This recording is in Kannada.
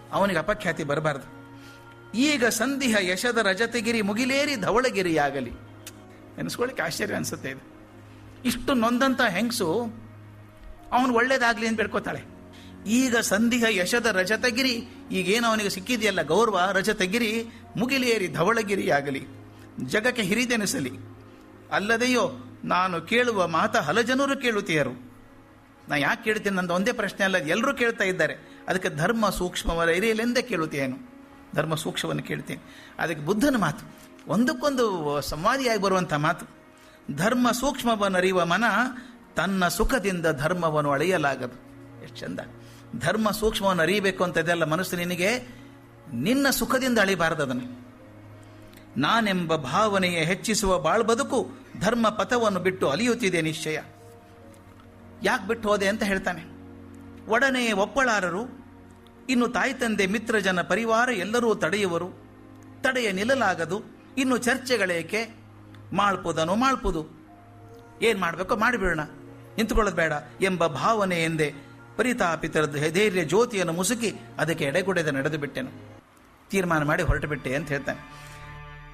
ಅವನಿಗೆ ಅಪಖ್ಯಾತಿ ಬರಬಾರದು ಈಗ ಸಂಧಿಹ ಯಶದ ರಜತಗಿರಿ ಮುಗಿಲೇರಿ ಧವಳಗಿರಿಯಾಗಲಿ ಎನಿಸ್ಕೊಳ್ಳಿಕ್ಕೆ ಆಶ್ಚರ್ಯ ಅನಿಸುತ್ತೆ ಇದು ಇಷ್ಟು ನೊಂದಂತ ಹೆಂಗಸು ಅವನು ಒಳ್ಳೇದಾಗ್ಲಿ ಅಂತ ಬೇಡ್ಕೋತಾಳೆ ಈಗ ಸಂಧಿಹ ಯಶದ ರಜತಗಿರಿ ಈಗೇನು ಅವನಿಗೆ ಸಿಕ್ಕಿದೆಯಲ್ಲ ಗೌರವ ರಜತಗಿರಿ ಮುಗಿಲೇರಿ ಧವಳಗಿರಿ ಆಗಲಿ ಜಗಕ್ಕೆ ಹಿರಿದೆನಿಸಲಿ ಅಲ್ಲದೆಯೋ ನಾನು ಕೇಳುವ ಮಾತ ಹಲಜನರು ಕೇಳುತ್ತೀಯರು ನಾ ಯಾಕೆ ಕೇಳ್ತೀನಿ ನಂದು ಒಂದೇ ಪ್ರಶ್ನೆ ಅಲ್ಲ ಎಲ್ಲರೂ ಕೇಳ್ತಾ ಇದ್ದಾರೆ ಅದಕ್ಕೆ ಧರ್ಮ ಸೂಕ್ಷ್ಮವರ ಇರಿಯಲೆಂದೇ ಕೇಳುತ್ತೇನು ಧರ್ಮ ಸೂಕ್ಷ್ಮವನ್ನು ಕೇಳ್ತೀನಿ ಅದಕ್ಕೆ ಬುದ್ಧನ ಮಾತು ಒಂದಕ್ಕೊಂದು ಸಂವಾದಿಯಾಗಿ ಬರುವಂಥ ಮಾತು ಧರ್ಮ ಸೂಕ್ಷ್ಮವನ್ನರಿಯುವ ಮನ ತನ್ನ ಸುಖದಿಂದ ಧರ್ಮವನ್ನು ಅಳೆಯಲಾಗದು ಎಷ್ಟು ಚಂದ ಧರ್ಮ ಸೂಕ್ಷ್ಮವನ್ನು ಅರಿಯಬೇಕು ಅಂತ ಇದೆಲ್ಲ ಮನಸ್ಸು ನಿನಗೆ ನಿನ್ನ ಸುಖದಿಂದ ಅಳಿಬಾರದು ಅದನ್ನು ನಾನೆಂಬ ಭಾವನೆಯ ಹೆಚ್ಚಿಸುವ ಬಾಳ್ ಬದುಕು ಧರ್ಮ ಪಥವನ್ನು ಬಿಟ್ಟು ಅಲಿಯುತ್ತಿದೆ ನಿಶ್ಚಯ ಯಾಕೆ ಬಿಟ್ಟು ಹೋದೆ ಅಂತ ಹೇಳ್ತಾನೆ ಒಡನೆ ಒಪ್ಪಳಾರರು ಇನ್ನು ತಾಯಿ ತಂದೆ ಮಿತ್ರ ಜನ ಪರಿವಾರ ಎಲ್ಲರೂ ತಡೆಯುವರು ತಡೆಯ ನಿಲ್ಲಲಾಗದು ಇನ್ನು ಚರ್ಚೆಗಳೇಕೆ ಮಾಡ್ಪುದನು ಮಾಡ್ಪುದು ಏನ್ ಮಾಡಬೇಕೋ ಮಾಡಿಬಿಡೋಣ ನಿಂತುಕೊಳ್ಳೋದು ಬೇಡ ಎಂಬ ಭಾವನೆ ಎಂದೇ ಪರಿತಾಪಿತರದ್ದು ಧೈರ್ಯ ಜ್ಯೋತಿಯನ್ನು ಮುಸುಕಿ ಅದಕ್ಕೆ ಎಡೆಗೊಡೆದ ನಡೆದು ಬಿಟ್ಟೆನು ತೀರ್ಮಾನ ಮಾಡಿ ಹೊರಟು ಬಿಟ್ಟೆ ಅಂತ ಹೇಳ್ತಾನೆ